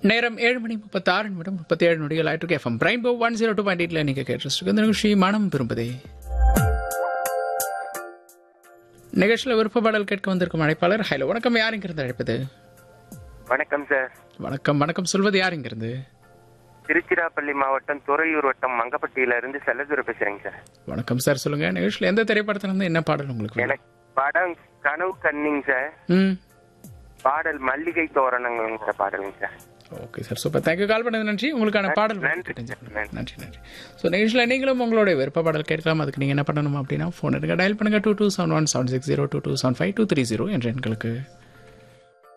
நேரம் ஏழு மணி முப்பத்தாறு நிமிடம் முப்பத்தி ஏழு நொடிகள் ஆயிட்டு FM rainbow one zero two point எயிட்ல நீங்க கேட்டு இந்த நிகழ்ச்சி மனம் விரும்புதே நிகழ்ச்சியில் விருப்ப பாடல் கேட்க வந்திருக்கும் அழைப்பாளர் ஹலோ வணக்கம் யார் இங்கிருந்து அழைப்பது வணக்கம் சார் வணக்கம் வணக்கம் சொல்வது யார் இங்கிருந்து திருச்சிராப்பள்ளி மாவட்டம் துறையூர் வட்டம் மங்கப்பட்டியில இருந்து செல்லதுரை பேசுறேங்க சார் வணக்கம் சார் சொல்லுங்க நிகழ்ச்சியில் எந்த திரைப்படத்துல இருந்து என்ன பாடல் உங்களுக்கு வேணும்? எனக்கு படம் கனவு கன்னிங் சார் ம் பாடல் மல்லிகை தோரணங்கிற பாடலுங்க sir okay sir super thank you call பண்ணது நன்றி உங்களுக்கான பாடல் நன்றி. கேட்டு நன்றி நன்றி ஸோ நிகழ்ச்சியில் நீங்களும் உங்களுடைய விருப்ப பாடல் கேட்கலாம் அதுக்கு நீங்கள் என்ன பண்ணணும் அப்படின்னா ஃபோன் எடுங்க டயல் பண்ணுங்க two two seven one seven six zero two two seven five two three zero என்ற எண்களுக்கு